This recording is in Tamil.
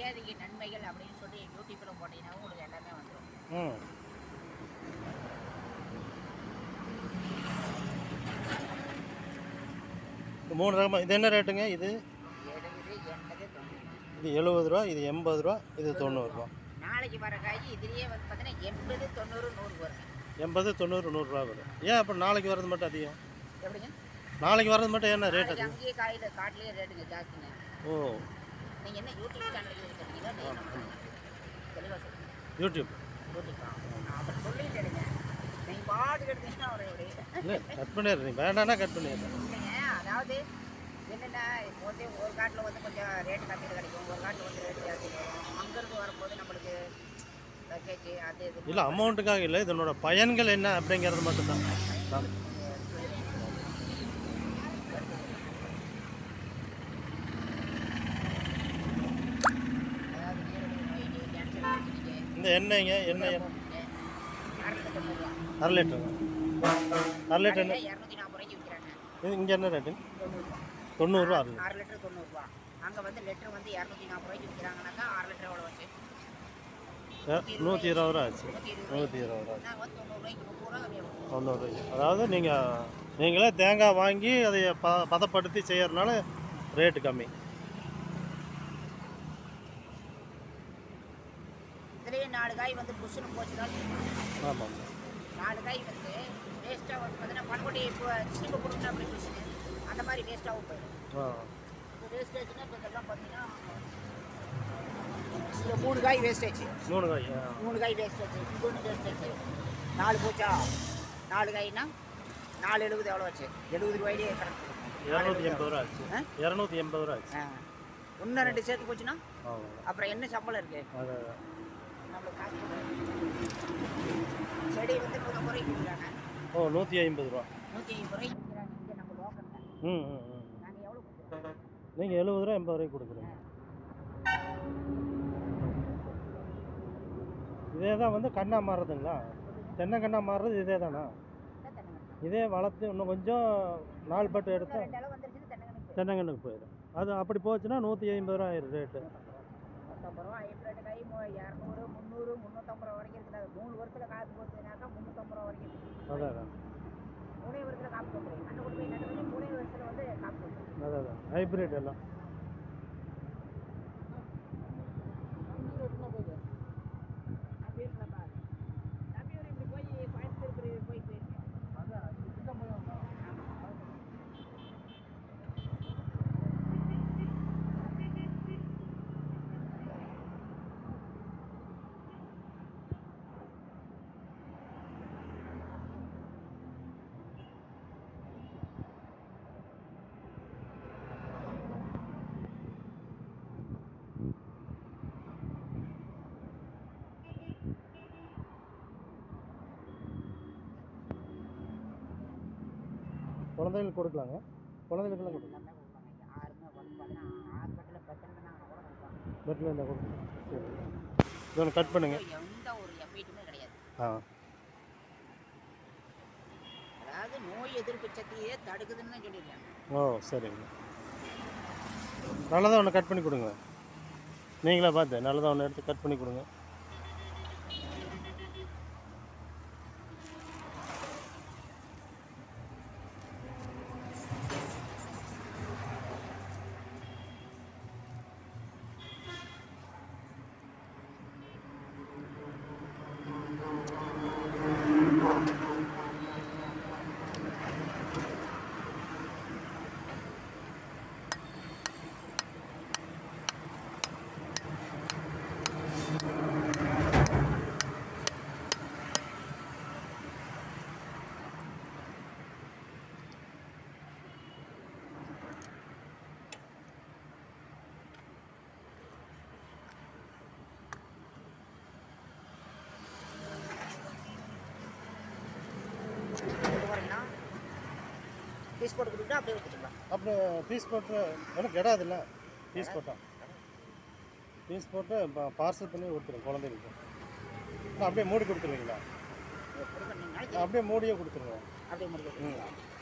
பேதைக்கு நன்மைகள் அப்படின்னு சொல்லி யூடியூப்ல போட்டீங்கன்னா உங்களுக்கு எல்லாமே வந்துடும் ம் இந்த மூணு ரகமாக இது என்ன ரேட்டுங்க இது எழுபது எண்பது தொண்ணூறு இது எழுபது ரூபா இது எண்பது ரூபா இது தொண்ணூறுரூவா நாளைக்கு வர காய் இதுலயே வந்து பார்த்தீங்கன்னா எண்பது தொண்ணூறு நூறு வரும் எண்பது தொண்ணூறு நூறுரூவா வரும் ஏன் அப்புறம் நாளைக்கு வர்றது மட்டும் அதிகம் எப்படிங்க நாளைக்கு வர்றது மட்டும் என்ன ரேட் நாளைக்கு அதிகம் அங்கேயே காயில காட்டிலேயே ரேட்டுங்க ஜாஸ்திங்க ஓ நீங்க என்ன யூடியூப் சேனலுக்கு இருக்கிறீங்களா தெளிவாக சொல்லுங்க யூடியூப் யூடியூப் அப்புறம் சொல்லிட்டு எடுங்க நீங்க பாட்டுக்கு எடுத்தீங்கன்னா ஒரு எப்படி இல்லை கட் பண்ணிடுறேன் வேண்டாம்னா கட் பண்ணிடுறேன் இல்லைங்க அதாவது என்னென்னா இப்போ வந்து ஒரு காட்டில் வந்து கொஞ்சம் ரேட்டு கம்மியில் கிடைக்கும் ஒரு காட்டில் வந்து ரேட்டு ஜாஸ்தி வரும் அங்கேருந்து வரும்போது நம்மளுக்கு பேக்கேஜ் அது இது இல்லை அமௌண்ட்டுக்காக இல்லை இதனோட பயன்கள் என்ன அப்படிங்கிறது மட்டும்தான் நான் அதாவது நீரிழிவு நோய்க்கு கேன்சர் பிரச்சனைக்கு இந்த எண்ணெய்ங்க எண்ணெய் எண்ணெய். அறுநூத்தி தொண்ணூறு ரூபா அரை லிட்டர் அரை லிட்டர் என்ன இரநூத்தி நாற்பது ரூபாய்க்கு விற்கிறாங்க இது இங்கே என்ன ரேட்டு தொண்ணூறு தொண்ணூறுரூவா ரூபா அரை லிட்டர் அரை லிட்டர் தொண்ணூறுரூவா அங்கே வந்து லிட்டர் வந்து இரநூத்தி நாற்பது ரூபாய்க்கு விற்கிறாங்கனாக்கா அரை லிட்டர் எவ்வளோ வச்சு நூற்றி இருபது ரூபா ஆச்சு நூற்றி இருபது நூற்றி இருபது ரூபா நான் வந்து தொண்ணூறுரூவாய்க்கு முப்பது ரூபா கம்மியாக கொடுக்கும் தொண்ணூறு அதாவது நீங்கள் நீங்களே தேங்காய் வாங்கி அதை ப பதப்படுத்தி செய்யறதுனால ரேட்டு கம்மி இதுலேயே நாலு காய் வந்து புஷ்ஷுன்னு போச்சுனாலும் ஆமாம் நாலு காய் வந்து வேஸ்ட்டாக வந்து பார்த்தீங்கன்னா பண்பொட்டி இப்போ சீப்பு கொடுக்கணும் அப்படி புஷ்ஷுன்னு அந்த மாதிரி வேஸ்ட்டாகவும் போயிடும் ஆ இப்போ வேஸ்டேஜ்னா இப்போ இதெல்லாம் பார்த்தீங்கன்னா இதுல மூணு காய் வேஸ்டேஜ் மூணு காய் ஆ. மூணு காய் வேஸ்டேஜ் இது ஒன்று வேஸ்டேஜ் நாலு போச்சா நாலு காய்னா நாலு எழுபது எவ்வளோ வச்சு எழுபது ரூபாயிலே கணக்கு இரநூத்தி எண்பது ரூபா ஆச்சு ஆ? இரநூத்தி எண்பது ரூபா ஆச்சு ஆ இன்னும் ரெண்டு சேர்த்து போச்சுன்னா ஆமாம் அப்புறம் என்ன சம்பளம் இருக்குது அது நம்மளுக்கு காசு போடுறது. செடி வந்து நூறு ரூபாய்க்கு விற்கிறாங்க ஓ நூற்றி ஐம்பது ரூபா நூற்றி ஐம்பது ரூபாய்க்கு விற்கிறாங்க இங்கே நம்ம லோக்கலில் ம் ம் ம் நாங்கள் எவ்வளோ கொடுக்குறோம் நீங்கள் எழுபது ரூபா எண்பது ரூபாய்க்கு கொடுக்குறீங்க இதே தான் வந்து கண்ணா மாறுறதுங்களா தென்னை கண்ணா மாறுறது இதே தானா இதே வளர்த்து இன்னும் கொஞ்சம் நாள் பட்டு எடுத்தால் ரெண்டு அளவு வந்துருச்சுன்னு தென்னங்கனுக்கு தென்னங்கண்ணுக்கு போயிடும் அது அப்படி போச்சுன்னா நூற்றி ஐம்பது ரூபா ஆயிரும் ரேட்டு நூற்றம்பது ரூபா ஹைப்ரிட் கை மு- இரநூறு முந்நூறு முந்நூற்றம்பது ரூபா வரைக்கும் இருக்குது அது மூணு வருஷத்தில் காசு போச்சுனாக்கா முந்நூற்றம்பது ரூபா வரைக்கும் இருக்குது அதான் அதான் மூணே வருஷத்தில் காப்பு கொடுக்குறேன் கண்ணு கொண்டு போய் நட்டு பண்ணி மூணே வருஷத்தில் வந்து காப்பு கொடுக்குறேன் அதான் அதான் ஹைப்ரிட் எல்லாம் அப்படி இருக்கலப்பா தம்பியூர் இப்படி போய் கோயம்புத்தூர் இப்படி போய் போயிருக்கேன் குழந்தைகளுக்கு கொடுக்கலாங்க குழந்தைகளுக்கெல்லாம் கொடுக்கலாம் எல்லாமே கொடுப்பாங்க யாருமே வந்து பார்த்தீங்கன்னா ஹாஸ்பிட்டலில் பிரச்சனை பண்ணாங்கன்னா கூட கொடுப்பாங்க பெட்டில் இருந்தால் கொடுக்கலாம் சரி இது ஒன்று கட் பண்ணுங்க எந்த ஒரு எஃபெக்ட்டுமே கிடையாது ஆ அதாவது நோய் எதிர்ப்பு சக்தியே தடுக்குதுன்னு தான் சொல்லியிருக்காங்க ஓ சரிங்க நல்லதாக ஒன்று கட் பண்ணி கொடுங்க நீங்களே பார்த்து நல்லதாக ஒன்று எடுத்து கட் பண்ணி கொடுங்க கொண்டு வரீங்கன்னா பீஸ் போட்டு கொடுத்துட்டா அப்படியே வச்சுக்கலாம் அப்புறம் பீஸ் போட்டு எனக்கு கெடாதுல்ல பீஸ் போட்டால் பீஸ் போட்டு பார்சல் பண்ணி கொடுத்துருங்க குழந்தைங்களுக்கு இல்லை அப்படியே மூடி கொடுத்துருவீங்களா எப்படி பண்ணீங்கனாலும் அப்படியே மூடியே கொடுத்துருங்க அப்படியே முடிக்க ம்